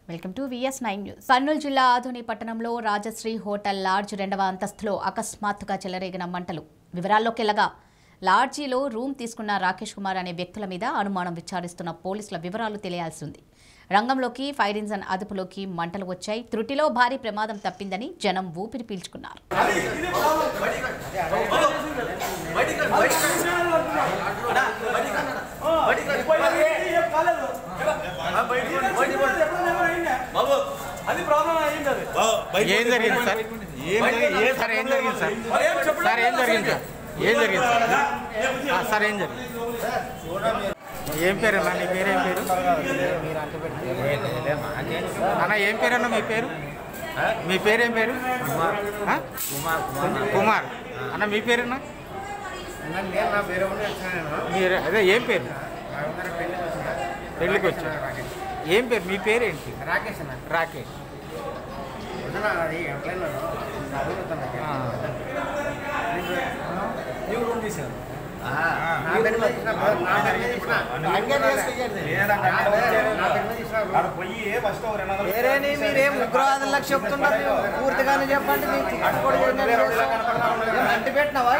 Welcome to VS nine news Kurnool జిల్లా ఆధుని పట్టణంలో Rajshri hotel LADS రెండవ అంతస్తులో అకస్మాత్తుగా చెలరేగిన మంటలు వివరాల్లోకి వెళ్ళగా లాడ్జీలో రూమ్ తీసుకున్న రాకేష్ కుమార్ అనే వ్యక్తుల మీద అనుమానం విచారిస్తున్న పోలీసుల వివరాలు తెలియాల్సి ఉంది రంగంలోకి ఫైర్ ఇంజన్ అదుపులోకి మంటలు వచ్చాయి త్రుటిలో భారీ ప్రమాదం తప్పిందని జనం ఊపిరి పీల్చుకున్నారు బాబు అది ప్రాబ్లం అయ్యింది అది ఏం జరిగింది సార్ ఏం జరిగింది ఏ సార్ ఏం జరిగింది సార్ ఏం చెప్పలేదు సార్ ఏం జరిగింది సార్ ఏం జరిగింది సార్ ఆ, సార్ ఏం జరిగింది ఏం పేరు అన్న నీ పేరు ఏం పేరు అన్న ఏం పేరు అన్న మీ పేరు మీ పేరు ఏం పేరు ఆ? కుమార్ అన్న మీ పేరున్నా మీరు అదే ఏం పేరు పెళ్ళికి వచ్చా ఏం పేరు మీ పేరు ఏంటి రాకేష్ అన్న రాకేష్ వదనా అది ఎట్లయినా అడుగుతున్నా ఆ. నా పేరు మీద ఇచ్చిన బ్రదర్, నా పేరు మీద ఇచ్చిన. నా పేరు మీద ఇచ్చిన బ్రదర్. వేరేని మీరేం ఉగ్రవాదులకు చెప్తున్నారు పూర్తిగానే చెప్పండి మీకు చిక్కుడు అంటి పెట్టినవా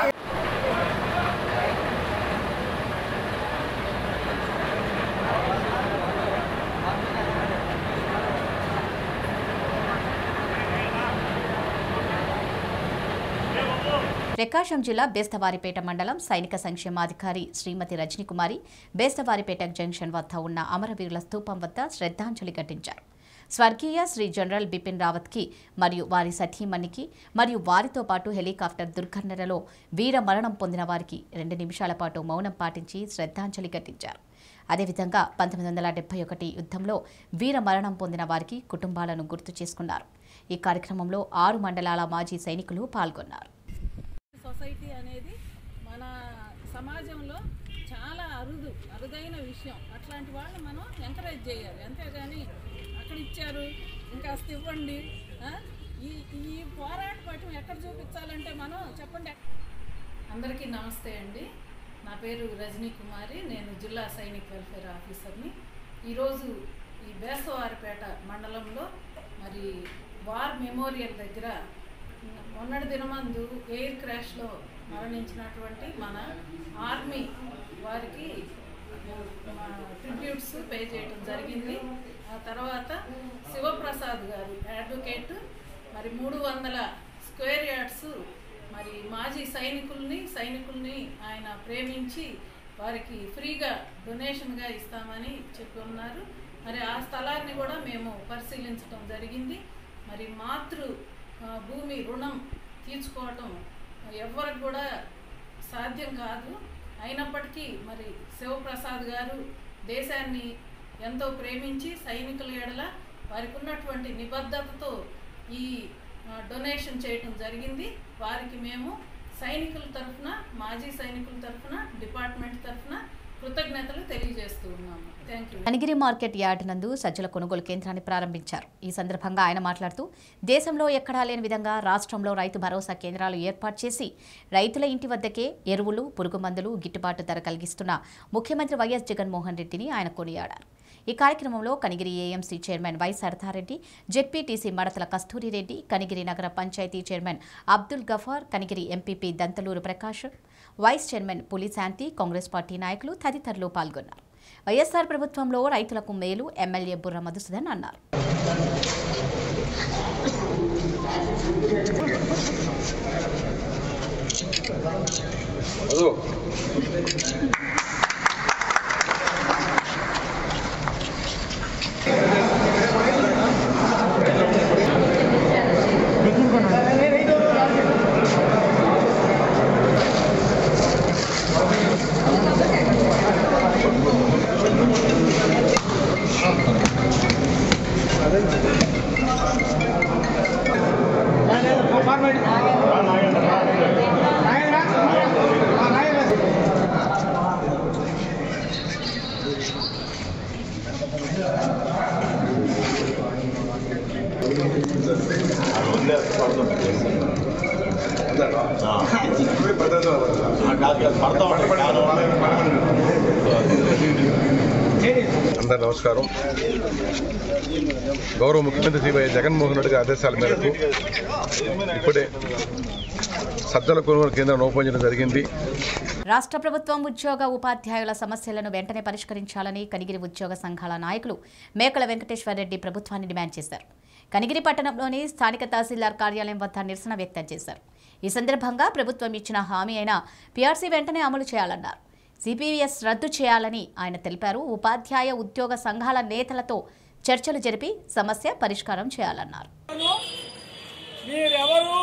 ప్రకాశం జిల్లా బేస్తవారిపేట మండలం సైనిక సంక్షేమాధికారి శ్రీమతి రజనీకుమారి బేస్తవారిపేట జంక్షన్ వద్ద ఉన్న అమరవీరుల స్తూపం వద్ద శ్రద్ధాంజలి ఘటించారు స్వర్గీయ శ్రీ జనరల్ బిపిన్ రావత్కి మరియు వారి సతీమణికి మరియు వారితో పాటు హెలికాప్టర్ దుర్ఘటనలో వీర మరణం పొందిన వారికి రెండు నిమిషాల పాటు మౌనం పాటించి శ్రద్ధాంజలి ఘటించారు అదేవిధంగా పంతొమ్మిది వందల డెబ్బై ఒకటి యుద్ధంలో వీర మరణం పొందిన వారికి కుటుంబాలను గుర్తు చేసుకున్నారు ఈ కార్యక్రమంలో ఆరు మండలాల మాజీ సైనికులు పాల్గొన్నారు సొసైటీ అనేది మన సమాజంలో చాలా అరుదు అరుదైన విషయం అట్లాంటి వాళ్ళని మనం ఎంకరేజ్ చేయాలి అంతేగాని అక్కడ ఇచ్చారు ఇంకాస్త ఇవ్వండి ఆ? ఈ ఈ పోరాట పటం ఎక్కడ చూపించాలంటే మనం చెప్పండి అందరికీ నమస్తే అండి నా పేరు రజనీ కుమారి నేను జిల్లా సైనిక్ వెల్ఫేర్ ఆఫీసర్ని ఈరోజు ఈ బేసవారిపేట మండలంలో మరి వార్ మెమోరియల్ దగ్గర మొన్నటి దినమందు ఎయిర్ క్రాష్లో మరణించినటువంటి మన ఆర్మీ వారికి ట్రిబ్యూట్స్ పే చేయడం జరిగింది ఆ తర్వాత శివప్రసాద్ గారు అడ్వకేట్ మరి మూడు వందల స్క్వేర్ యార్డ్స్ మరి మాజీ సైనికుల్ని సైనికుల్ని ఆయన ప్రేమించి వారికి ఫ్రీగా డొనేషన్గా ఇస్తామని చెప్పి ఉన్నారు మరి ఆ స్థలాన్ని కూడా మేము పరిశీలించడం జరిగింది మరి మాతృ ఆ, భూమి రుణం తీర్చుకోవటం ఎవ్వరికి కూడా సాధ్యం కాదు అయినప్పటికీ మరి శివప్రసాద్ గారు దేశాన్ని ఎంతో ప్రేమించి సైనికుల ఎడల వారికి ఉన్నటువంటి నిబద్ధతతో ఈ ఆ, డొనేషన్ చేయటం జరిగింది వారికి మేము సైనికుల తరఫున మాజీ సైనికుల తరఫున డిపార్ట్మెంట్ తరఫున కృతజ్ఞతలు తెలియజేస్తూ ఉన్నాము thank you Kanigiri market yard నందు సజ్జల కొనుగోలు కేంద్రాన్ని ప్రారంభించారు ఈ సందర్భంగా ఆయన మాట్లాడుతూ దేశంలో ఎక్కడా లేని విధంగా రాష్ట్రంలో రైతు భరోసా కేంద్రాలు ఏర్పాటు చేసి రైతుల ఇంటి వద్దకే ఎరువులు పురుగు మందులు గిట్టుబాటు ధర కలిగిస్తున్న ముఖ్యమంత్రి వైఎస్ జగన్మోహన్ రెడ్డిని ఆయన కొనియాడారు ఈ కార్యక్రమంలో Kanigiri AMC chairman Y Saradareddy ZPTC Madathala Kasturireddy Kanigiri నగర panchayat chairman Abdul Gafar Kanigiri MPP Dantaluru Prakash vice chairman Pulishanti Congress party నాయకులు తదితరులు పాల్గొన్నారు వైఎస్ఆర్ ప్రభుత్వంలో రైతులకు మేలు ఎమ్మెల్యే బుర్ర మధుసూదన్ అన్నారు పడతా ఉంటాయి అందరి నమస్కారం గౌరవ ముఖ్యమంత్రి శ్రీ వైఎస్ జగన్మోహన్ రెడ్డి గారి ఆదేశాల మేరకు ఇప్పుడే సజ్జల కొనుగోలు కేంద్రాన్ని ఓపెన్ చేయడం జరిగింది రాష్ట్ర ప్రభుత్వం ఉద్యోగ ఉపాధ్యాయుల సమస్యలను వెంటనే పరిష్కరించాలని కనిగిరి ఉద్యోగ సంఘాల నాయకులు మేకల వెంకటేశ్వరరెడ్డి ప్రభుత్వాన్ని డిమాండ్ చేశారు కనిగిరి పట్టణంలోని స్థానిక తహసీల్దార్ కార్యాలయం వద్ద నిరసన వ్యక్తం చేశారు ఈ సందర్భంగా ప్రభుత్వం ఇచ్చిన హామీ అయిన పీఆర్సీ వెంటనే అమలు చేయాలన్నారు సిపిఎస్ రద్దు చేయాలని ఆయన తెలిపారు ఉపాధ్యాయ ఉద్యోగ సంఘాల నేతలతో చర్చలు జరిపి సమస్య పరిష్కారం చేయాలన్నారు మీరెవరు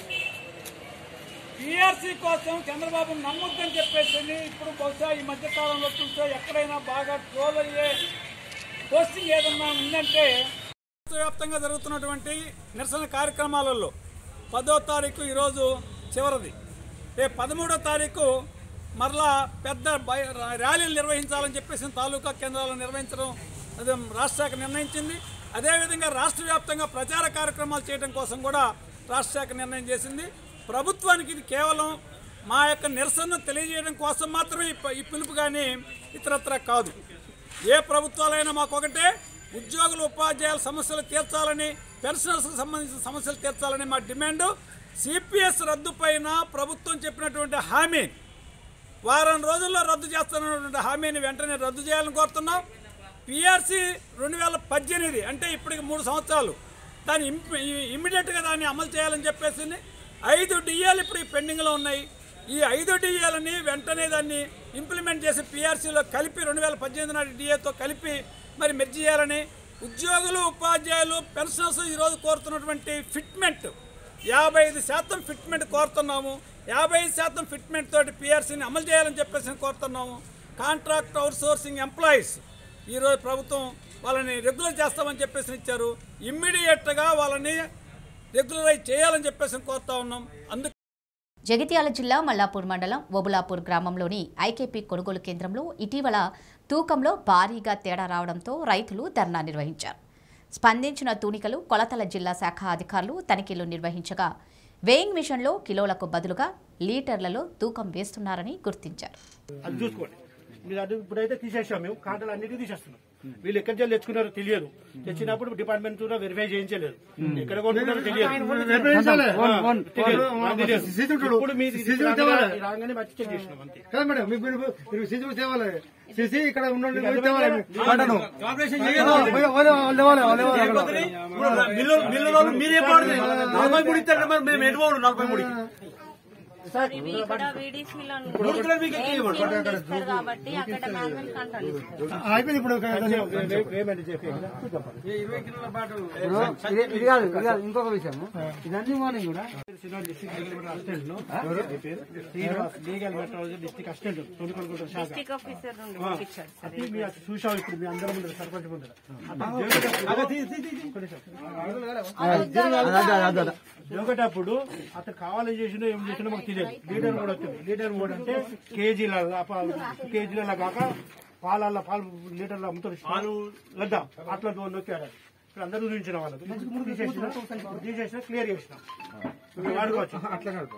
టీఆర్సీ కోసం చంద్రబాబు నమ్మొద్దని చెప్పేసి ఇప్పుడు బహుశా ఈ మధ్య కాలంలో చూస్తే ఎక్కడైనా బాగా ట్రోల్ అయ్యే పోస్టింగ్ ఏదన్నా ఉందంటే వ్యాప్తంగా జరుగుతున్నటువంటి నిరసన కార్యక్రమాలలో పదో తారీఖు ఈరోజు చివరిది రేపు పదమూడో తారీఖు మరలా పెద్ద బయ- ర్యాలీలు నిర్వహించాలని చెప్పేసి తాలూకా కేంద్రాలు నిర్వహించడం అది రాష్ట్ర శాఖ నిర్ణయించింది అదేవిధంగా రాష్ట్ర వ్యాప్తంగా ప్రచార కార్యక్రమాలు చేయడం కోసం కూడా రాష్ట్ర శాఖ నిర్ణయం చేసింది ప్రభుత్వానికి ఇది కేవలం మా యొక్క నిరసనను తెలియజేయడం కోసం మాత్రమే ఈ ప- ఈ పిలుపు కానీ ఇతరత్ర కాదు ఏ ప్రభుత్వాలైనా మాకు ఒకటే ఉద్యోగులు ఉపాధ్యాయుల సమస్యలు తీర్చాలని పెన్షనర్స్కి సంబంధించిన సమస్యలు తీర్చాలని మా డిమాండు సిపిఎస్ రద్దు పైన ప్రభుత్వం చెప్పినటువంటి హామీ వారం రోజుల్లో రద్దు చేస్తున్నటువంటి హామీని వెంటనే రద్దు చేయాలని కోరుతున్నాం పిఆర్సీ రెండు వేల పద్దెనిమిది అంటే ఇప్పటికి మూడు సంవత్సరాలు దాన్ని ఇంప్ ఇమ్మీడియట్గా దాన్ని అమలు చేయాలని చెప్పేసి ఐదు డిఏలు ఇప్పుడు ఈ పెండింగ్లో ఉన్నాయి ఈ ఐదు డిఏలని వెంటనే దాన్ని ఇంప్లిమెంట్ చేసి పిఆర్సీలో కలిపి రెండు వేల పద్దెనిమిది నాటి డిఏతో కలిపి మరి మెర్జ్ చేయాలని ఉద్యోగులు ఉపాధ్యాయులు పెన్షనర్స్ ఈరోజు కోరుతున్నటువంటి ఫిట్మెంట్ యాభై ఐదు శాతం ఫిట్మెంట్ కోరుతున్నాము యాభై ఐదు శాతం ఫిట్మెంట్ తోటి పిఆర్సీని అమలు చేయాలని చెప్పేసి కోరుతున్నాము కాంట్రాక్ట్ అవుట్ సోర్సింగ్ ఎంప్లాయీస్ ఈరోజు ప్రభుత్వం వాళ్ళని రెగ్యులర్ చేస్తామని చెప్పేసి ఇచ్చారు ఇమ్మీడియట్గా వాళ్ళని రెగ్యులరైజ్ చేయాలని చెప్పేసి కోరుతా ఉన్నాం అందుకు జగిత్యాల జిల్లా మల్లాపూర్ మండలం ఓబులాపూర్ గ్రామంలోని ఐకేపీ కొనుగోలు కేంద్రంలో ఇటీవల తూకంలో భారీగా తేడా రావడంతో రైతులు ధర్నా నిర్వహించారు స్పందించిన తూనికలు కొలతల జిల్లా శాఖ అధికారులు తనిఖీలు నిర్వహించగా వేయింగ్ మిషన్లో కిలోలకు బదులుగా లీటర్లలో తూకం వేస్తున్నారని గుర్తించారు అది చూసుకోండి మీరు అది ఇప్పుడైతే తీసేసాం మేము కాంటలు అన్నిటికీ తీసేస్తున్నాం వీళ్ళు ఎక్కడి నుంచి తెచ్చుకున్నారో తెలియదు తెచ్చినప్పుడు డిపార్ట్మెంట్ కూడా వెరిఫై చేయించలేదు ఎక్కడ కొనుక్కున్నారో తెలియదు ఆ, తెలియదు. నాకు తెలియదు. ఇప్పుడు మీరు రాగానే వచ్చి చెక్ చేసినాం అంతే కదా మేడం మీకు మీరు మీరు సీసీ కూడా తేవాలి సీసీ ఇక్కడ ఉండండి మీరు తేవాలి కాటను. వాళ్ళు వాళ్ళు వాళ్ళు వాళ్ళు వాళ్ళు మిల్లు మిల్లులో మీరే పాడుతుంది నలభై మూడు ఇస్తారు మరి మేము ఎటు పోడు నలభై మూడు ఇవి ఇక్కడ వీడిసిలో ఇస్తారు కాబట్టి అక్కడ మాన్యువల్ కంట్రోల్ ఇస్తారు అయిపోయింది ఇప్పుడు పేమెంట్ చేసి ఇప్పుడు ఇది ఇది కాదు ఇది కాదు ఇంకొక విషయం ఇదన్నీ మార్నింగ్ కూడా legal metrology district assistant Tholikonda శాఖ డిస్టిక్ ఆఫీసర్ నుండి పంపించారు సార్ అది మీరు అది చూసాం ఇప్పుడు మీ అందరం ముందర సర్పంచ్ ముందర ఒకటప్పుడు అతను కావాలని చేసినా ఏం చేసినా మాకు తెలియదు లీటర్ కూడా వచ్చింది లీటర్ కూడా అంటే కేజీల కేజీల కాక పాలల్ల పాలు లీటర్ల అమ్ముతారు పాలు లద్దా అట్లా నొక్కారు ఇప్పుడు అందరూ చూపించిన వాళ్ళకి తీసేసిన తీసేసిన క్లియర్ చేసిన ఇప్పుడు వాడుకోవచ్చు అట్లా కాదు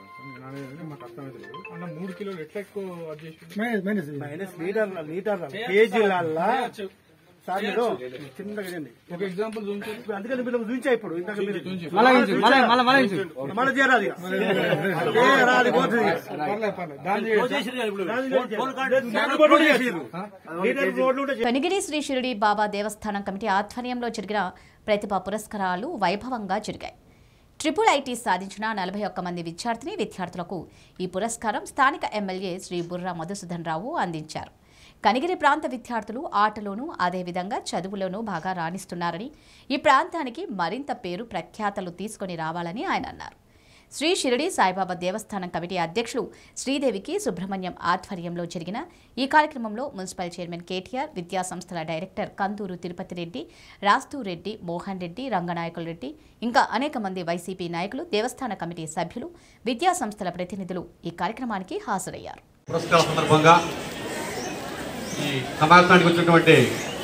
మూడు కిలోలు ఎట్లా ఎక్కువ మైనస్ లీటర్ల లీటర్ల కేజీలల్లా సార్ మీరు చిన్నగా చేయండి ఒక ఎగ్జాంపుల్ చూపించు ఇప్పుడు అందుకని మీరు చూపించా ఇప్పుడు ఇంతకు మీరు మళ్ళా ఇంచు, మళ్ళా మళ్ళా మళ్ళా ఇంచు. మళ్ళీ చేరాలి ఇక. చేరాలి, పోతుంది ఇక. పర్లేదు పర్లేదు దాన్ని లీటర్ రోడ్లు చేసిర్రు. లీటర్ రోడ్లు కూడా కనిగిరి శ్రీ షిరిడి బాబా దేవస్థానం కమిటీ ఆధ్వర్యంలో జరిగిన ప్రతిభా పురస్కారాలు వైభవంగా జరిగాయి ట్రిపుల్ ఐటీ సాధించిన నలభై ఒక్క మంది విద్యార్థిని విద్యార్థులకు ఈ పురస్కారం స్థానిక ఎమ్మెల్యే శ్రీ బుర్రా మధుసూదన్ రావు అందించారు కనిగిరి ప్రాంత విద్యార్థులు ఆటలోనూ అదేవిధంగా చదువులోనూ బాగా రాణిస్తున్నారని ఈ ప్రాంతానికి మరింత పేరు ప్రఖ్యాతలు తీసుకొని రావాలని ఆయన అన్నారు శ్రీ షిరిడి సాయిబాబా దేవస్థానం కమిటీ అధ్యక్షులు శ్రీదేవికి సుబ్రహ్మణ్యం ఆధ్వర్యంలో జరిగిన ఈ కార్యక్రమంలో మున్సిపల్ చైర్మన్ కేటీఆర్ విద్యా సంస్థల డైరెక్టర్ కందూరు తిరుపతి రెడ్డి రాస్తూ రెడ్డి మోహన్ రెడ్డి రంగనాయకుల రెడ్డి ఇంకా అనేక మంది వైసీపీ నాయకులు దేవస్థాన కమిటీ సభ్యులు విద్యా సంస్థల ప్రతినిధులు ఈ కార్యక్రమానికి హాజరయ్యారు పురస్కారం సందర్భంగా ఈ సమావేశానికి వచ్చినటువంటి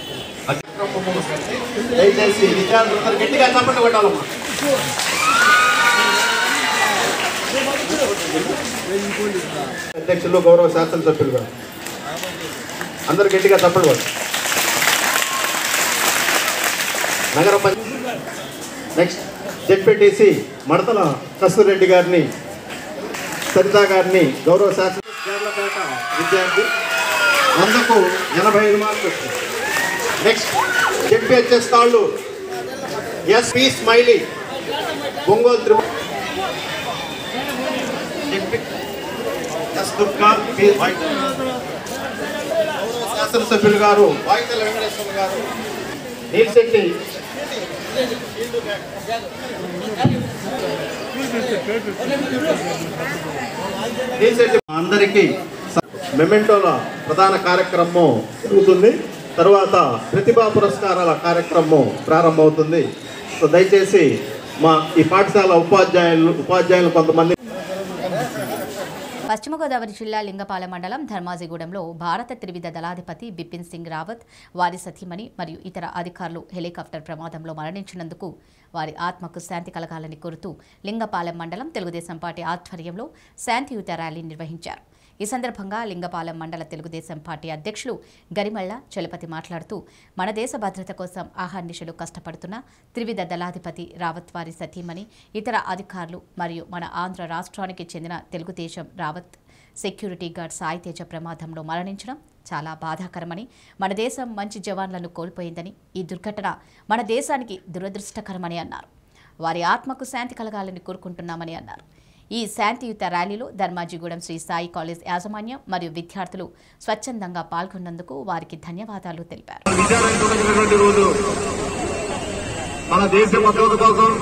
దయచేసి విద్యార్థులందరూ గట్టిగా చప్పట్లు కొట్టాలమ్మా అధ్యక్షులు గౌరవ శాసనసభ్యులు గారు అందరు గట్టిగా చప్పట్లు కొట్టాలి నగర పంచాయతీ నెక్స్ట్ జెడ్పీటీసీ మడతల కస్తూరెడ్డి గారిని సరిత గారిని గౌరవ శాసన కేరళపేట విద్యార్థి వందకు ఎనభై ఐదు మార్కులు నెక్స్ట్ జెడ్పీహెచ్ఎస్ తాళ్ళు ఎస్పి స్మైలీ ఒంగోలు త్రిపు ఎస్ దుర్గా పి వైట్ శాసనసభ్యులు గారు వాయితల వెంకటేశ్వర గారు నీల్శెట్టి నీల్శెట్టి అందరికీ మెమెంటోల ప్రధాన కార్యక్రమం జరుగుతుంది తర్వాత ప్రతిభా పురస్కారాల కార్యక్రమం ప్రారంభమవుతుంది సో దయచేసి మా ఈ పాఠశాల ఉపాధ్యాయులు ఉపాధ్యాయులు కొంతమంది పశ్చిమ గోదావరి జిల్లా లింగపాలెం మండలం ధర్మాజిగూడెంలో భారత త్రివిధ దళాధిపతి బిపిన్ సింగ్ రావత్ వారి సతీమణి మరియు ఇతర అధికారులు హెలికాప్టర్ ప్రమాదంలో మరణించినందుకు వారి ఆత్మకు శాంతి కలగాలని కోరుతూ లింగపాలెం మండలం తెలుగుదేశం పార్టీ ఆధ్వర్యంలో శాంతియుత ర్యాలీ నిర్వహించారు ఈ సందర్భంగా లింగపాలెం మండల తెలుగుదేశం పార్టీ అధ్యక్షులు గరిమళ్ళ చలపతి మాట్లాడుతూ మన దేశ భద్రత కోసం ఆహర్నిశలు కష్టపడుతున్న త్రివిధ దళాధిపతి రావత్ వారి సతీమణి ఇతర అధికారులు మరియు మన ఆంధ్ర రాష్ట్రానికి చెందిన తెలుగుదేశం రావత్ సెక్యూరిటీ గార్డ్ సాయి తేజ ప్రమాదంలో మరణించడం చాలా బాధాకరమని మన దేశం మంచి జవాన్లను కోల్పోయిందని ఈ దుర్ఘటన మన దేశానికి దురదృష్టకరమని అన్నారు వారి ఆత్మకు శాంతి కలగాలని కోరుకుంటున్నామని అన్నారు ఈ శాంతియుత ర్యాలీలో ధర్మాజిగూడెం శ్రీ సాయి కాలేజ్ యాజమాన్యం మరియు విద్యార్థులు స్వచ్ఛందంగా పాల్గొన్నందుకు వారికి ధన్యవాదాలు తెలిపారు విచారించదగినటువంటి రోజు మన దేశ భద్రత కోసం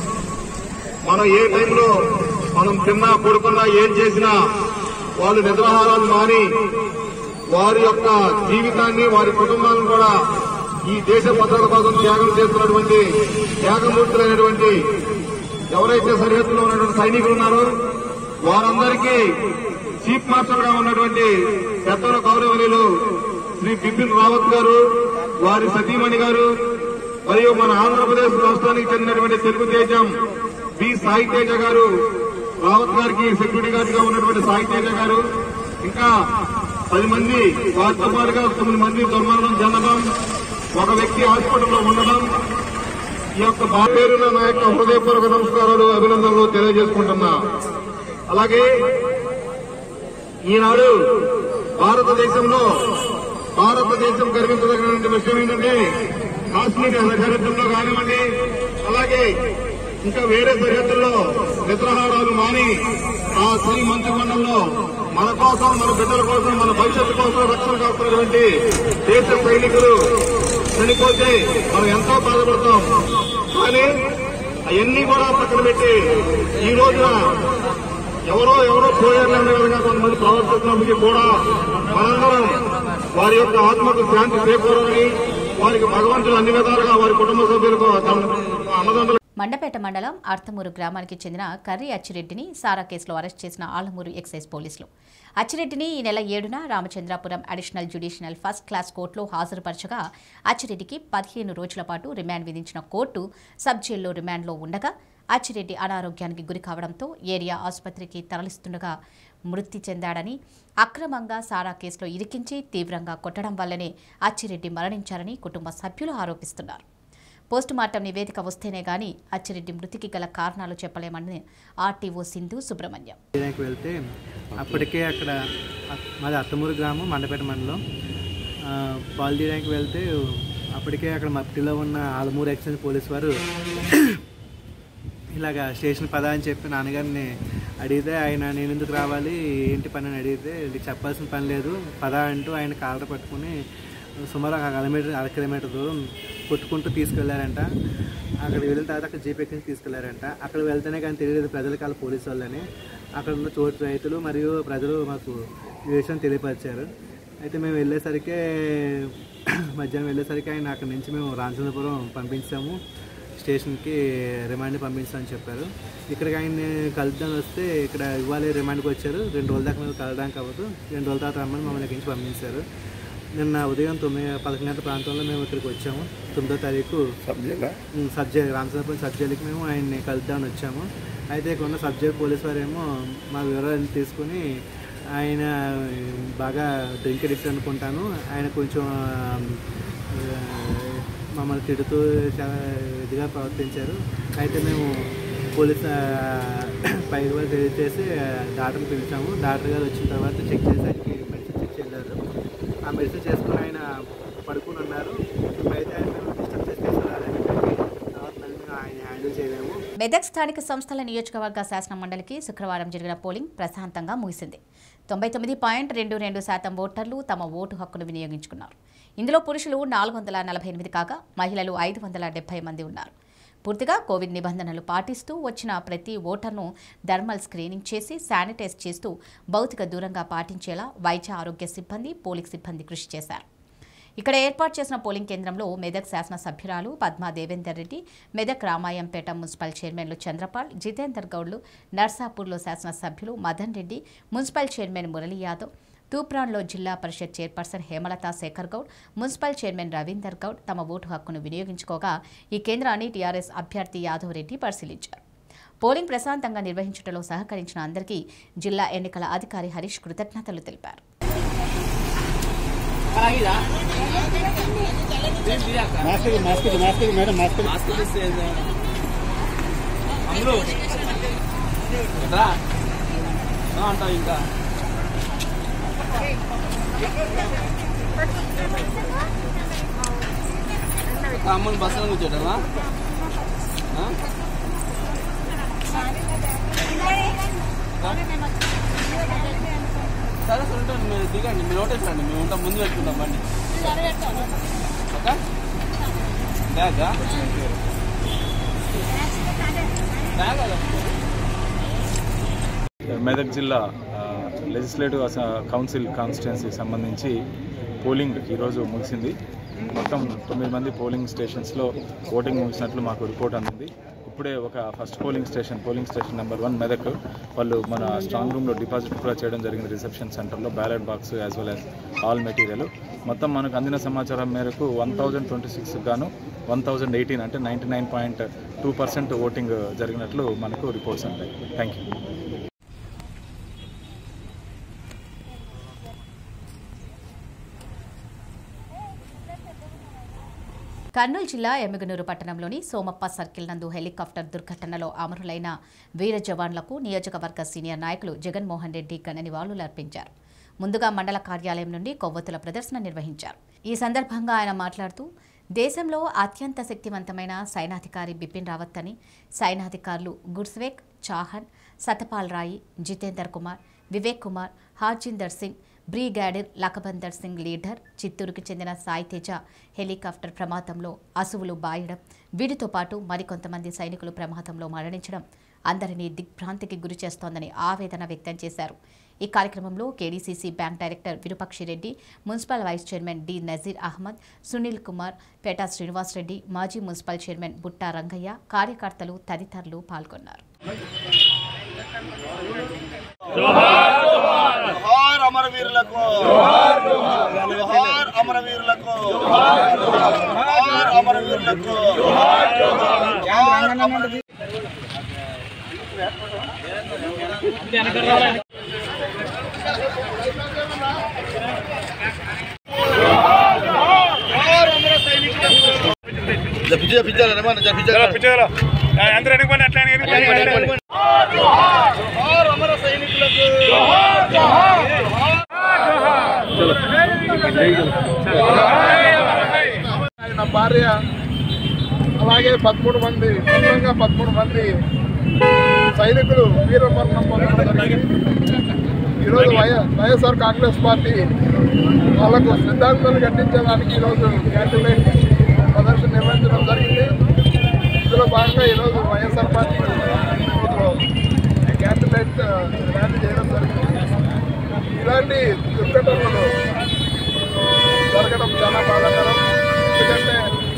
మనం ఏ టైంలో మనం తిన్నా పడుకున్నా ఏం చేసినా వాళ్ళు నిద్రాహారాలు మాని వారి యొక్క జీవితాన్ని వారి కుటుంబాలను కూడా ఈ దేశ భద్రత కోసం త్యాగం చేస్తున్నటువంటి త్యాగమూర్తులైనటువంటి ఎవరైతే సరిహద్దులో ఉన్నటువంటి సైనికులు ఉన్నారో వారందరికీ చీఫ్ మార్షల్ గా ఉన్నటువంటి పెద్దల గౌరవనీయులు శ్రీ బిపిన్ రావత్ గారు వారి సతీమణి గారు మరియు మన ఆంధ్రప్రదేశ్ రాష్ట్రానికి చెందినటువంటి తెలుగు తేజం బి సాయి తేజ గారు రావత్ గారికి సెక్యూరిటీ గార్డ్ గా ఉన్నటువంటి సాయి తేజ గారు ఇంకా పది మంది వారితో పాటుగా తొమ్మిది మంది దుర్మరణం చెందడం ఒక వ్యక్తి హాస్పిటల్లో ఉండడం ఈ యొక్క బా పేరున నా యొక్క హృదయపూర్వక నమస్కారాలు అభినందనలు తెలియజేసుకుంటున్నా అలాగే ఈనాడు భారతదేశంలో భారతదేశం గర్వించదగినటువంటి విషయం ఏంటంటే కాశ్మీర్ సరిహద్దుల్లో కానివ్వండి అలాగే ఇంకా వేరే సరిహద్దుల్లో నిద్రాహారాలు మాని ఆ శ్రీ మంచుకొండంలో మన కోసం మన బిడ్డల కోసం మన భవిష్యత్తు కోసం రక్షణ కాస్తున్నటువంటి దేశ సైనికులు చనిపోతే మనం ఎంతో బాధపడతాం కానీ అవన్నీ కూడా పక్కన పెట్టి ఈ రోజున ఎవరో ఎవరో పోయారనే విధంగా కొంతమంది ప్రవర్తిస్తున్నప్పటికీ కూడా మనందరం వారి యొక్క ఆత్మకు శాంతి చేకూరాలని వారికి భగవంతుడు అన్ని విధాలుగా వారి కుటుంబ సభ్యులకు తమ అన్నదండలు మండపేట మండలం అర్తమూరు గ్రామానికి చెందిన కర్రి అచ్చిరెడ్డిని సారా కేసులో అరెస్ట్ చేసిన ఆలమూరు ఎక్సైజ్ పోలీసులు అచ్చిరెడ్డిని ఈ నెల ఏడున Ramachandrapuram additional judicial first class కోర్టులో హాజరుపరచగా అచ్చిరెడ్డికి పదిహేను రోజుల పాటు రిమాండ్ విధించిన కోర్టు సబ్ జైల్లో రిమాండ్లో ఉండగా అచ్చిరెడ్డి అనారోగ్యానికి గురి కావడంతో ఏరియా ఆసుపత్రికి తరలిస్తుండగా మృతి చెందాడని అక్రమంగా సారా కేసులో ఇరికించి తీవ్రంగా కొట్టడం వల్లనే అచ్చిరెడ్డి మరణించారని కుటుంబ సభ్యులు ఆరోపిస్తున్నారు పోస్టుమార్టం నివేదిక వస్తేనే గాని అచ్చిరెడ్డి మృతికి గల కారణాలు చెప్పలేమని ఆర్టీఓ సింధు సుబ్రహ్మణ్యం తీరానికి వెళ్తే అప్పటికే అక్కడ అ- మాది అత్తమూరు గ్రామం మండపేట మండలం ఆ, పాలు తీయడానికి వెళ్తే అప్పటికే అక్కడ మట్టిలో ఉన్న ఆలమూరు ఎక్సైజ్ పోలీస్ వారు ఇలాగా స్టేషన్ పద అని చెప్పి నాన్నగారిని అడిగితే ఆయన నేను ఎందుకు రావాలి ఏంటి పని అని అడిగితే నీకు చెప్పాల్సిన పని లేదు పద అంటూ ఆయన కాలర పట్టుకుని సుమారు ఒక కిలోమీటర్ అర కిలోమీటర్ దూరం కొట్టుకుంటూ తీసుకెళ్లారంట అక్కడికి వెళ్ళిన తర్వాత అక్కడ జీప్ ఎక్కించి తీసుకెళ్లారంట అక్కడ వెళ్తేనే కానీ తెలియదు ప్రజలకు వాళ్ళ పోలీసు వాళ్ళని అక్కడ ఉన్న తోటి రైతులు మరియు ప్రజలు మాకు ఈ విషయం తెలియపరిచారు అయితే మేము వెళ్ళేసరికి మధ్యాహ్నం వెళ్ళేసరికి ఆయన అక్కడి నుంచి మేము రామచంద్రపురం పంపించాము స్టేషన్కి రిమాండ్ పంపించామని చెప్పారు ఇక్కడికి ఆయన్ని కలుద్దాం వస్తే ఇక్కడ ఇవ్వాలి రిమాండ్కి వచ్చారు రెండు రోజుల దాకా మేము కలడానికి అవ్వదు రెండు రోజుల తర్వాత రమ్మని మమ్మల్ని ఇక్కడి నుంచి పంపించారు నిన్న ఉదయం తొమ్మిది పదకొండు గంటల ప్రాంతంలో మేము ఇక్కడికి వచ్చాము తొమ్మిదో తారీఖు ఉమ్, సబ్జెక్ట్ రామచంద్రపురం సబ్జెక్ట్కి మేము ఆయన్ని కలుద్దామని వచ్చాము అయితే ఇక్కడ ఉన్న సబ్జెక్ట్ పోలీస్ వారేమో మా వివరాలు తీసుకుని ఆయన బాగా డ్రింక్ అడిక్ట్ అనుకుంటాను ఆయన కొంచెం ఆ, మమ్మల్ని తిడుతూ చాలా ఇదిగా ప్రవర్తించారు అయితే మేము పోలీస్ ఆ, పైకి వాళ్ళు తెలియజేసి డాక్టర్ని పిలిచాము డాక్టర్ గారు వచ్చిన తర్వాత చెక్ చేసి ఆయనకి మెడిసిన్ చెక్ చేశారు ఆ మెడిసిన్ చేసుకుని ఆయన పడుకుని ఉన్నారు అయితే ఆయన మేము డిస్టర్బ్ చేసి తీసుకురాలేదు తర్వాత మళ్ళీ మేము ఆయన హ్యాండిల్ చేయలేము మెదక్ స్థానిక సంస్థల నియోజకవర్గ శాసన మండలికి శుక్రవారం జరిగిన పోలింగ్ ప్రశాంతంగా ముగిసింది తొంభై తొమ్మిది పాయింట్ రెండు రెండు శాతం ఓటర్లు తమ ఓటు హక్కును వినియోగించుకున్నారు ఇందులో పురుషులు నాలుగు వందల నలభై ఎనిమిది కాగా మహిళలు ఐదు వందల డెబ్బై మంది ఉన్నారు పూర్తిగా కోవిడ్ నిబంధనలు పాటిస్తూ వచ్చిన ప్రతి ఓటర్ను థర్మల్ స్క్రీనింగ్ చేసి శానిటైజ్ చేస్తూ భౌతిక దూరంగా పాటించేలా వైద్య ఆరోగ్య సిబ్బంది పోలింగ్ సిబ్బంది కృషి చేశారు ఇక్కడ ఏర్పాటు చేసిన పోలింగ్ కేంద్రంలో మెదక్ శాసనసభ్యురాలు పద్మా దేవేందర్ రెడ్డి మెదక్ రామాయంపేట మున్సిపల్ చైర్మన్లు చంద్రపాల్ జితేందర్ గౌడ్లు నర్సాపూర్లో శాసనసభ్యులు మదన్ రెడ్డి మున్సిపల్ చైర్మన్ మురళీ యాదవ్ తూప్రాన్లో Zilla Parishad chairperson Hemalatha Sekhar Goud municipal chairman Ravinder Goud తమ ఓటు హక్కును వినియోగించుకోగా ఈ కేంద్రాన్ని టీఆర్ఎస్ అభ్యర్థి యాదవ్ రెడ్డి పరిశీలించారు పోలింగ్ ప్రశాంతంగా నిర్వహించడంలో సహకరించిన అందరికీ జిల్లా ఎన్నికల అధికారి హరీష్ కృతజ్ఞతలు తెలిపారు mask mask mask madam mask mask అందులో ఎట్రా అంటావు ఇంకా అమ్మని బస్సులో కూర్చోటమా సరే సరే ఉంటాను మీరు దిగండి మీరు నోటీస్ రండి మేము ఉంటాం ముందు పెట్టుకుంటాం బండి ఓకే బ్యాగా బ్యాగ్ మెదక్ జిల్లా లెజిస్లేటివ్ కౌన్సిల్ కాన్స్టిట్యున్సీకి సంబంధించి పోలింగ్ ఈరోజు ముగిసింది మొత్తం తొమ్మిది మంది పోలింగ్ స్టేషన్స్లో ఓటింగ్ ముగిసినట్లు మాకు రిపోర్ట్ అందింది ఇప్పుడే ఒక first polling station polling station number one Medak వాళ్ళు మన స్ట్రాంగ్ రూమ్లో డిపాజిట్ కూడా చేయడం జరిగింది రిసెప్షన్ సెంటర్లో ballot box as well as all material మొత్తం మనకు అందిన సమాచారం మేరకు వన్ థౌజండ్ ట్వంటీ సిక్స్ గాను వన్ థౌజండ్ ఎయిటీన్ అంటే ninety nine point two percent voting జరిగినట్లు మనకు రిపోర్ట్స్ ఉంటాయి థ్యాంక్ యూ కర్నూలు జిల్లా ఎమ్మిగనూరు పట్టణంలోని సోమప్ప సర్కిల్ నందు హెలికాప్టర్ దుర్ఘటనలో అమరులైన వీర జవాన్లకు నియోజకవర్గ సీనియర్ నాయకులు జగన్మోహన్ రెడ్డి ఘన నివాళులు అర్పించారు ముందుగా మండల కార్యాలయం నుండి కొవ్వొత్తుల ప్రదర్శన నిర్వహించారు ఈ సందర్భంగా ఆయన మాట్లాడుతూ దేశంలో అత్యంత శక్తివంతమైన సైనాధికారి బిపిన్ రావత్ అని సైనాధికారులు గుర్స్వేక్ చాహన్ సతపాల్ రాయి జితేందర్ కుమార్ వివేక్ కుమార్ హార్జిందర్ సింగ్ బ్రిగాడిర్ లఖబందర్ సింగ్ లీడర్ చిత్తూరుకు చెందిన సాయి తేజ హెలికాప్టర్ ప్రమాదంలో అసువులు బాయడం వీటితో పాటు మరికొంతమంది సైనికులు ప్రమాదంలో మరణించడం అందరినీ దిగ్భ్రాంతికి గురి చేస్తోందని ఆవేదన వ్యక్తం చేశారు ఈ కార్యక్రమంలో KDCC bank director Virupakshireddy municipal vice chairman D Nazir Ahmed Sunil Kumar Peta Srinivas Reddy మాజీ మున్సిపల్ చైర్మన్ బుట్టా రంగయ్య కార్యకర్తలు తదితరులు పాల్గొన్నారు జోహార్ అమరవీరులకు జోహార్ అమరవీరులకు జోహార్ అమరవీరులకు జోహార్ అమరవీరులకు అందరూ ఎన్నుకోండి అట్లా జోహార్ అమర సైనికులకు జోహార్ జోహార్ ఆయన భార్య అలాగే పదమూడు మంది మొత్తంగా పదమూడు మంది సైనికులు వీరమరణం పొందడం జరిగింది ఈరోజు వై వైఎస్ఆర్ కాంగ్రెస్ పార్టీ వాళ్ళకు సిద్ధాంతాలు ఖండించడానికి ఈరోజు క్యాండిడేట్ ప్రదర్శన నిర్వహించడం జరిగింది ఇందులో భాగంగా ఈరోజు వైఎస్ఆర్ పార్టీ క్యాండిడేట్ ర్యాలీ చేయడం జరిగింది ఇలాంటి దుర్ఘటనలు జరగడం చాలా బాధాకరం ఎందుకంటే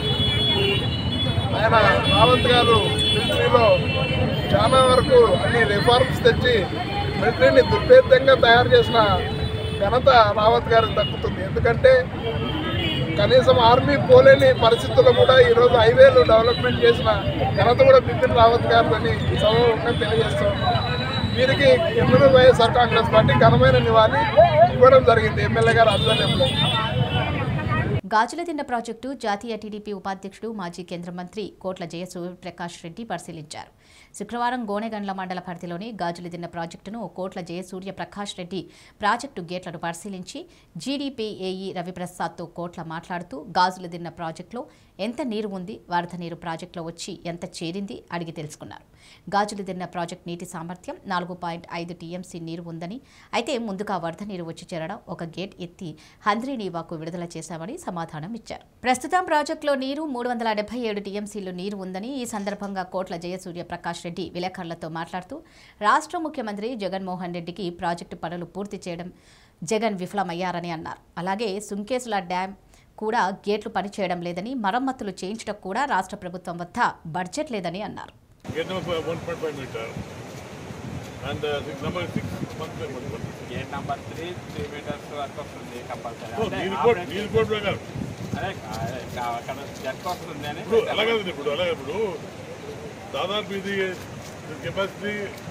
ఆయన రావత్ గారు మిలిటరీలో చాలా వరకు అన్ని రిఫార్మ్స్ తెచ్చి మిలిటరీని దుర్భేద్యంగా తయారు చేసిన ఘనత రావత్ గారికి దక్కుతుంది ఎందుకంటే కనీసం ఆర్మీ పోలేని పరిస్థితుల్లో కూడా ఈరోజు హైవేలు డెవలప్మెంట్ చేసిన ఘనత కూడా బిపిన్ రావత్ గారిని సభగా తెలియజేస్తాం వీరికి ఎన్నడూ వైఎస్ఆర్ కాంగ్రెస్ పార్టీ ఘనమైన నివాళి ఇవ్వడం జరిగింది ఎమ్మెల్యే గారు ఆధ్వర్యంలో గాజులదిన్న ప్రాజెక్టు జాతీయ టీడీపీ ఉపాధ్యక్షుడు మాజీ కేంద్ర మంత్రి కోట్ల జయసూర్యప్రకాష్ రెడ్డి పరిశీలించారు శుక్రవారం గోనెగండ్ల మండల పరిధిలోని గాజులదిన్న ప్రాజెక్టును కోట్ల జయసూర్య ప్రకాష్ రెడ్డి ప్రాజెక్టు గేట్లను పరిశీలించి జీడీపీ ఏఈ రవిప్రసాద్తో కోట్ల మాట్లాడుతూ గాజులదిన్న ప్రాజెక్టులో ఎంత నీరు ఉంది వరద నీరు ప్రాజెక్టులో వచ్చి ఎంత చేరింది అడిగి తెలుసుకున్నారు గాజులదిన్న ప్రాజెక్టు నీటి సామర్థ్యం నాలుగు పాయింట్ ఐదు టీఎంసీ నీరు ఉందని అయితే ముందుగా వరద నీరు వచ్చి చేరడం ఒక గేట్ ఎత్తి హంద్రీనీవాకు విడుదల చేశామని సమాధానం ఇచ్చారు ప్రస్తుతం ప్రాజెక్టులో నీరు మూడు వందల డెబ్బై ఏడు టీఎంసీలు నీరు ఉందని ఈ సందర్భంగా కోట్ల జయసూర్య ప్రకాష్ రెడ్డి విలేకరులతో మాట్లాడుతూ రాష్ట్ర ముఖ్యమంత్రి జగన్మోహన్ రెడ్డికి ప్రాజెక్టు పనులు పూర్తి చేయడం జగన్ విఫలమయ్యారని అన్నారు అలాగే సుంకేసుల డ్యాం కూడా గేట్లు పనిచేయడం లేదని మరమ్మతులు చేయించడం కూడా రాష్ట్ర ప్రభుత్వం వద్ద బడ్జెట్ లేదని అన్నారు Gate number 1.5 meter. And uh, six, number six, one point one one. Gate number three three meters వరకు వస్తుంది కంపల్సరీ Oh, నీ రిపోర్ట్ నీ రిపోర్ట్ ప్రకారం అదే అదే అక్కడ జట్కు వస్తుంది అని ఇప్పుడు అలాగే ఉంది ఇప్పుడు అలాగే ఇప్పుడు దాదాపు ఇది capacity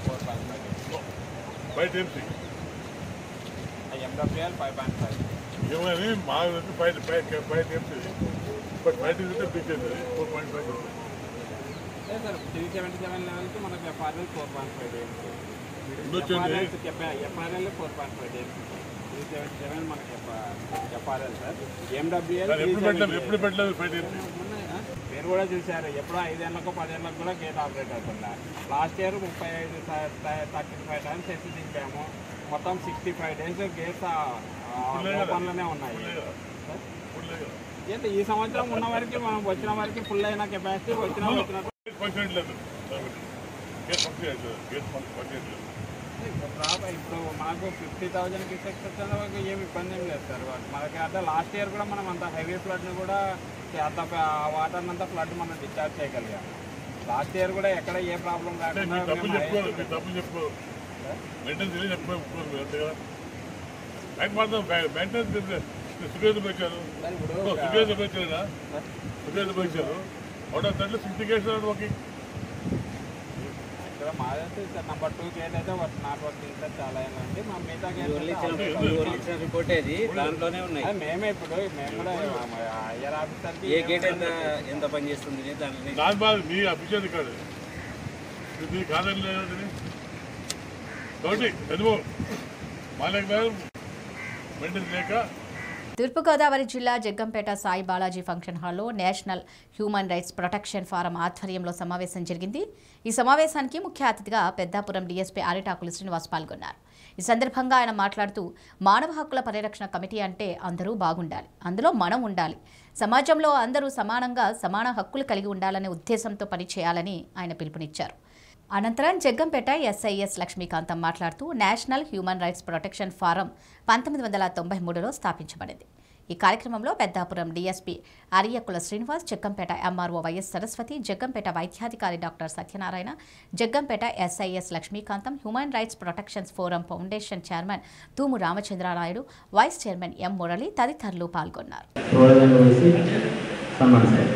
five TMC MWL five point five ఏమని మా five five five TMC but five TMC పీకేది ఫోర్ పాయింట్ ఫైవ్ లేదు సార్ త్రీ సెవెంటీ సెవెన్ లెవెల్కి మనకి ఎఫ్ఆర్ఎల్ ఫోర్ పాయింట్ ఫైవ్ ఉండొచ్చండి. FRL four point five three seventy seven మనకి FRL sir ఎప్పుడు MWL పెట్టలేదు ఎప్పుడు పెట్టలేదు ఫైవ్ టీఎంసీ మీరు కూడా చూశారు ఎప్పుడో ఐదేళ్లకు పదేళ్లకు కూడా గేట్ ఆపరేట్ అవుతుందా లాస్ట్ ఇయర్ ముప్పై ఐదు థర్టీ ఫైవ్ టైమ్స్ ఎత్తి దింపాము మొత్తం సిక్స్టీ ఫైవ్ డేస్ గేట్స్ ఓపెన్లోనే ఉన్నాయి ఏంటి ఈ సంవత్సరం ఉన్న వరకు మనం వచ్చిన వరకు ఫుల్ అయిన కెపాసిటీ వచ్చిన వచ్చిన ఫంక్షన్ లేదు గేట్ ఫంక్షన్ అవుతుంది గేట్ ఫంక్షన్ లేదు రాబోయే ఇప్పుడు మనకు ఫిఫ్టీ థౌజండ్ క్యూసెక్స్ వచ్చిన వరకు ఏమి ఇబ్బంది ఏం లేదు సార్ మనకి అంటే లాస్ట్ ఇయర్ కూడా మనం అంత హెవీ ఫ్లడ్ని కూడా అంత వాటర్ అంతా ఫ్లడ్ మనం డిశ్చార్జ్ చేయగలిగాం లాస్ట్ ఇయర్ కూడా ఎక్కడ ఏ ప్రాబ్లం అంటే రాకుండా మీరు తప్పులు మేము చెప్పుకోరు highest- మీరు తప్పులు చెప్పుకోరు మెయింటెనెన్స్ తెలియదు చెప్పుకోరు అంతే కదా బ్యాంక్ మాత్రం మెయింటెనెన్స్ సుఖేంద్ర పెట్టారు సుఖేంద్ర పెట్టారా సుఖేంద్ర పెట్టారు అవుట్ ఆఫ్ దాంట్లో సిక్స్టీ కేసు వర్కింగ్ ఇక్కడ మాదైతే సార్ నెంబర్ టూ గేట్ అయితే వర్క్ నాట్ వర్కింగ్ సార్ చాలా ఏంటంటే మా మిగతా గేట్ రిపోర్ట్ అది దాంట్లోనే ఉన్నాయి మేమే ఇప్పుడు మేము కూడా ఐఆర్ ఆఫీసర్కి ఏ గేట్ ఎంత ఎంత పని చేస్తుంది దాంట్లో దాని బాధ మీ అఫీషియల్ కాదు మీ కాదని లేదండి కాబట్టి చదువు మాలేక మెయింటెనెన్స్ లేక తూర్పుగోదావరి జిల్లా జగ్గంపేట సాయి బాలాజీ ఫంక్షన్ హాల్లో national human rights protection forum ఆధ్వర్యంలో సమావేశం జరిగింది ఈ సమావేశానికి ముఖ్య అతిథిగా పెద్దాపురం డీఎస్పీ ఆరిటాకులు శ్రీనివాస్ పాల్గొన్నారు ఈ సందర్భంగా ఆయన మాట్లాడుతూ మానవ హక్కుల పరిరక్షణ కమిటీ అంటే అందరూ బాగుండాలి అందులో మనం ఉండాలి సమాజంలో అందరూ సమానంగా సమాన హక్కులు కలిగి ఉండాలనే ఉద్దేశంతో పనిచేయాలని ఆయన పిలుపునిచ్చారు అనంతరం జగ్గంపేట ఎస్ఐఎస్ లక్ష్మీకాంతం మాట్లాడుతూ national human rights protection forum పంతొమ్మిది వందల తొంభై మూడులో స్థాపించబడింది ఈ కార్యక్రమంలో Peddapuram DSP Ariyakula Srinivas Jaggampeta MRO YS Saraswati Jaggampeta వైద్యాధికారి doctor Satyanarayana Jaggampeta SIS Lakshmikantam human rights protections forum foundation chairman Tumu Ramachandrarayudu vice chairman M Murali తదితరులు పాల్గొన్నారు రోజులు వేసి సన్మానిస్తారు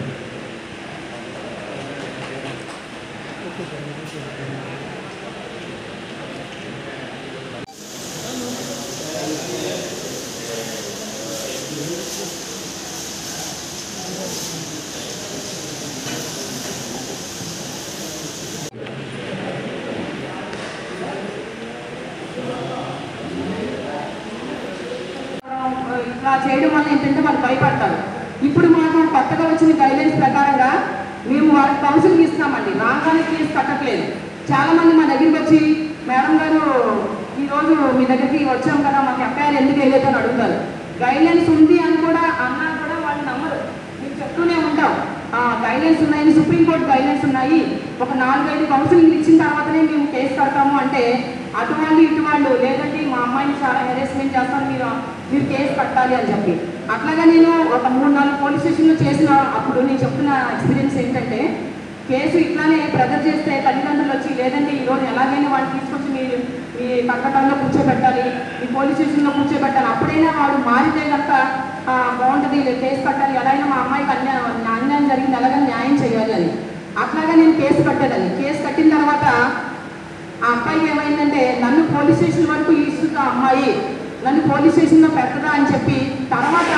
ఇలా చేయడం వల్ల ఏంటంటే వాళ్ళు భయపడతారు ఇప్పుడు మాకు కొత్తగా వచ్చిన గైడ్లైన్స్ ప్రకారంగా మేము వాళ్ళకి కౌన్సిలింగ్ ఇస్తున్నామండి రాగానే కేసు కట్టట్లేదు చాలా మంది మా దగ్గరికి వచ్చి మేడం గారు ఈ రోజు మీ దగ్గరికి వచ్చాం కదా మాకు ఎఫ్ఐఆర్ ఎందుకు వేయలేదు అని అడుగుతారు గైడ్లైన్స్ ఉంది అని కూడా అన్నా కూడా వాళ్ళు నమ్మరు మేము చెప్తూనే ఉంటాం గైడ్లైన్స్ ఉన్నాయని సుప్రీంకోర్టు గైడ్లైన్స్ ఉన్నాయి ఒక నాలుగైదు కౌన్సిలింగ్ ఇచ్చిన తర్వాతనే మేము కేసు కడతాము అంటే అటు వాళ్ళు ఇటు వాళ్ళు లేదండి మా అమ్మాయిని చాలా హెరాస్మెంట్ చేస్తాను మీరు మీరు కేసు కట్టాలి అని చెప్పి అట్లాగా నేను ఒక మూడు నాలుగు పోలీస్ స్టేషన్లో చేసిన అప్పుడు నేను చెప్తున్న ఎక్స్పీరియన్స్ ఏంటంటే కేసు ఇట్లానే ప్రెజర్ చేస్తే తల్లిదండ్రులు వచ్చి లేదంటే ఈ రోజు ఎలాగైనా వాడిని తీసుకొచ్చి మీ మీ కట్టడంలో కూర్చోబెట్టాలి మీ పోలీస్ స్టేషన్లో కూర్చోబెట్టాలి అప్పుడైనా వాడు మారితే కనుక ఆ, బాగుంటుంది ఇలా కేసు కట్టాలి ఎలా అయినా మా అమ్మాయికి అన్యాయం అన్యాయం జరిగింది ఎలాగైనా న్యాయం చేయాలి అని అట్లాగా నేను కేసు కట్టేదాన్ని కేసు కట్టిన తర్వాత ఆ అబ్బాయి ఏమైందంటే నన్ను పోలీస్ స్టేషన్ వరకు ఇస్తున్న అమ్మాయి నన్ను పోలీస్ స్టేషన్లో పెట్టదా అని చెప్పి తర్వాత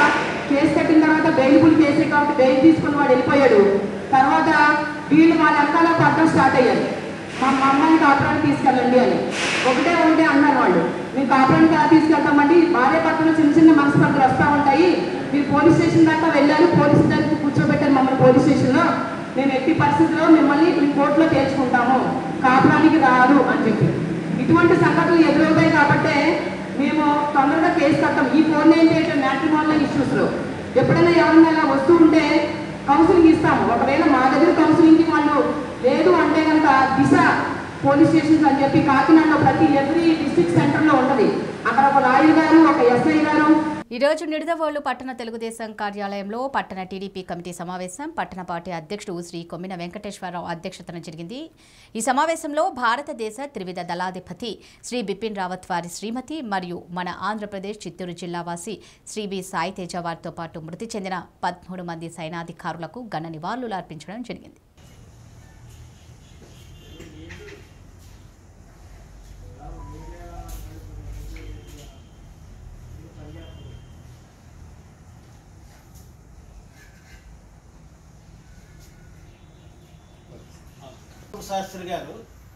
కేసు కట్టిన తర్వాత బెయిల్బుల్ కేసే కాబట్టి బెయిల్ తీసుకుని వాడు వెళ్ళిపోయాడు తర్వాత వీళ్ళు వాళ్ళ వెనకాల పడడం స్టార్ట్ అయ్యారు మా మా అమ్మాయిని కాపురానికి తీసుకెళ్ళండి అని ఒకటే ఒకటే అన్నారు వాళ్ళు మేము కాపురానికి ఎలా తీసుకెళ్తామండి భార్య భర్తలు చిన్న చిన్న మనస్పర్ధలు వస్తూ ఉంటాయి మీరు పోలీస్ స్టేషన్ దాకా వెళ్ళారు పోలీస్ దగ్గర కూర్చోబెట్టారు మమ్మల్ని పోలీస్ స్టేషన్లో మేము ఎట్టి పరిస్థితుల్లో మిమ్మల్ని మీ కోర్టులో తేల్చుకుంటాము కాపురానికి రాదు అని చెప్పి ఇటువంటి సంఘటనలు ఎదురవుతాయి కాబట్టే మేము తొందరగా కేసు కట్టాం ఈ ఫోన్ ఏంటి అంటే మ్యాట్రిమోనల్ ఇష్యూస్లో ఎప్పుడైనా ఎవరైనా ఇలా వస్తూ ఉంటే కౌన్సిలింగ్ ఇస్తాము ఒకవేళ మా దగ్గర కౌన్సిలింగ్కి వాళ్ళు లేదు అంటే కనుక దిశ పోలీస్ స్టేషన్స్ అని చెప్పి కాకినాడలో ప్రతి ఎవ్రీ డిస్ట్రిక్ట్ సెంటర్లో ఉంటుంది అక్కడ ఒక లాయర్ గారు ఒక ఎస్ఐ గారు ఈ రోజు నిడదవోలు పట్టణ తెలుగుదేశం కార్యాలయంలో పట్టణ టీడీపీ కమిటీ సమావేశం పట్టణ పార్టీ అధ్యక్షుడు శ్రీ కొమ్మిన వెంకటేశ్వరరావు అధ్యక్షతన జరిగింది ఈ సమావేశంలో భారతదేశ త్రివిధ దళాధిపతి శ్రీ బిపిన్ రావత్ వారి శ్రీమతి మరియు మన ఆంధ్రప్రదేశ్ చిత్తూరు జిల్లా వాసి శ్రీ బి సాయి తేజ వారితో పాటు మృతి చెందిన పదమూడు మంది సైనాధికారులకు ఘన నివాళులు అర్పించడం జరిగింది శాస్త్రి గారు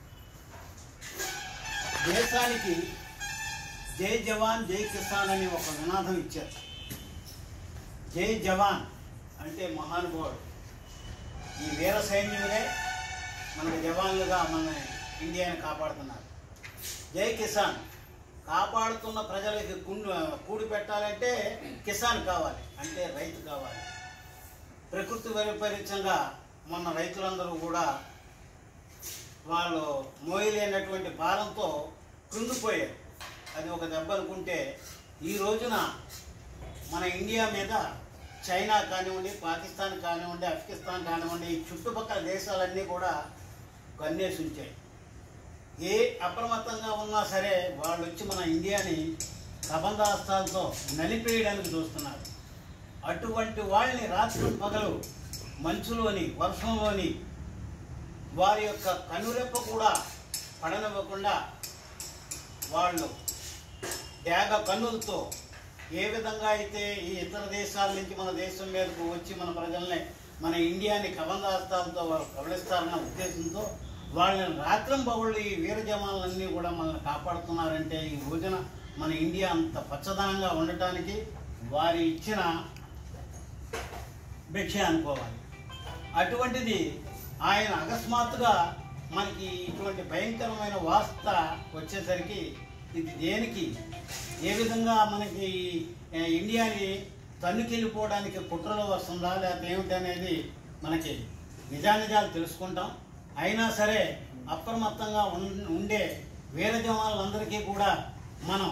దేశానికి జై జవాన్ జై కిసాన్ అని ఒక నినాదం ఇచ్చారు జై జవాన్ అంటే మహానుభావుడు ఈ వీర సైన్యులే మనకి జవాన్లుగా మన ఇండియాని కాపాడుతున్నారు జై కిసాన్ కాపాడుతున్న ప్రజలకి కుండు కూడి పెట్టాలంటే కిసాన్ కావాలి అంటే రైతు కావాలి ప్రకృతి వైపరీత్యంగా మొన్న రైతులందరూ కూడా వాళ్ళు మోయలేనటువంటి భారంతో కృంగిపోయారు అది ఒక దెబ్బ అనుకుంటే ఈ రోజున మన ఇండియా మీద చైనా కానివ్వండి పాకిస్తాన్ కానివ్వండి ఆఫ్ఘనిస్తాన్ కానివ్వండి ఈ చుట్టుపక్కల దేశాలన్నీ కూడా కన్నేసి ఉంచాయి ఏ అప్రమత్తంగా ఉన్నా సరే వాళ్ళు వచ్చి మన ఇండియాని కబంధాస్తాలతో నలిపేయడానికి చూస్తున్నారు అటువంటి వాళ్ళని రాత్రి పగలు మంచులోని వర్షంలోని వారి యొక్క కనురెప్ప కూడా పడనివ్వకుండా వాళ్ళు త్యాగ కన్నులతో ఏ విధంగా అయితే ఈ ఇతర దేశాల నుంచి మన దేశం మీదకు వచ్చి మన ప్రజల్ని మన ఇండియాని కబంధాస్తాలతో వాళ్ళు కబలిస్తారన్న ఉద్దేశంతో వాళ్ళని రాత్రం బహుళ్ళు ఈ వీర జవాన్లన్నీ కూడా మనల్ని కాపాడుతున్నారంటే ఈ రోజున మన ఇండియా అంత పచ్చదనంగా ఉండటానికి వారి ఇచ్చిన భిక్ష అనుకోవాలి అటువంటిది ఆయన అకస్మాత్తుగా మనకి ఇటువంటి భయంకరమైన వార్త వచ్చేసరికి ఇది దేనికి ఏ విధంగా మనకి ఏ, ఇండియాని తన్నుకెళ్ళిపోవడానికి కుట్రలో వస్తుందా లేకపోతే ఏమిటి అనేది మనకి నిజానిజాలు తెలుసుకుంటాం అయినా సరే అప్రమత్తంగా ఉన్- ఉండే వీర జవాన్లందరికీ కూడా మనం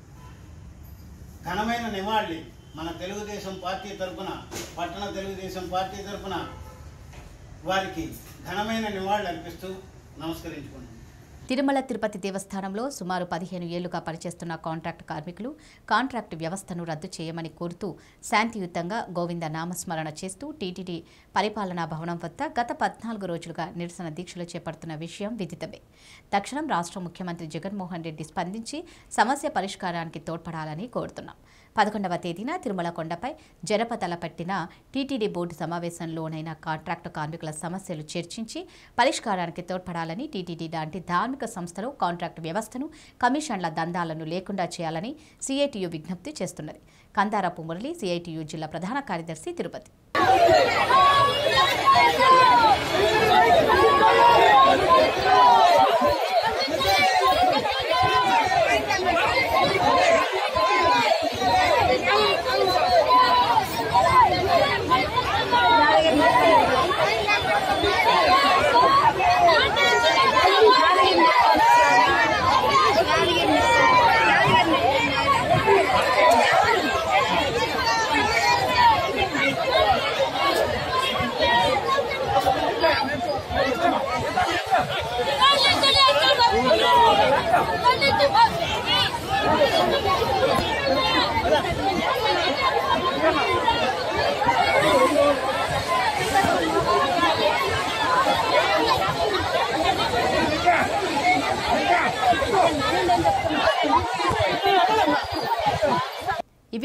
ఘనమైన నివాళి మన తెలుగుదేశం పార్టీ తరపున పట్టణ తెలుగుదేశం పార్టీ తరపున వారికి ఘనమైన నివాళులు అర్పిస్తూ నమస్కరించుకుంటున్నాను తిరుమల తిరుపతి దేవస్థానంలో సుమారు పదిహేను ఏళ్లుగా పనిచేస్తున్న కాంట్రాక్ట్ కార్మికులు కాంట్రాక్ట్ వ్యవస్థను రద్దు చేయమని కోరుతూ శాంతియుతంగా గోవింద నామస్మరణ చేస్తూ టీటీడీ పరిపాలనా భవనం వద్ద గత పద్నాలుగు రోజులుగా నిరసన దీక్షలు చేపడుతున్న విషయం విదితమే తక్షణం రాష్ట్ర ముఖ్యమంత్రి జగన్మోహన్ రెడ్డి స్పందించి సమస్య పరిష్కారానికి తోడ్పడాలని కోరుతున్నాం పదకొండవ తేదీన తిరుమల కొండపై జరపతల పట్టిన టీటీడీ బోర్డు సమావేశంలోనైన కాంట్రాక్టు కార్మికుల సమస్యలు చర్చించి పరిష్కారానికి తోడ్పడాలని టీటీడీ లాంటి ధార్మిక సంస్థలు కాంట్రాక్ట్ వ్యవస్థను కమిషన్ల దందాలను లేకుండా చేయాలని సిఐటియు విజ్ఞప్తి చేస్తున్నది కందారపు మురళి సిఐటియు జిల్లా ప్రధాన కార్యదర్శి Tirupati Thank you.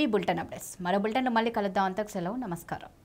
Bulletin updates మరో బులెటిన్లో మళ్ళీ కలుద్దాం అంతకు సెలవు నమస్కారం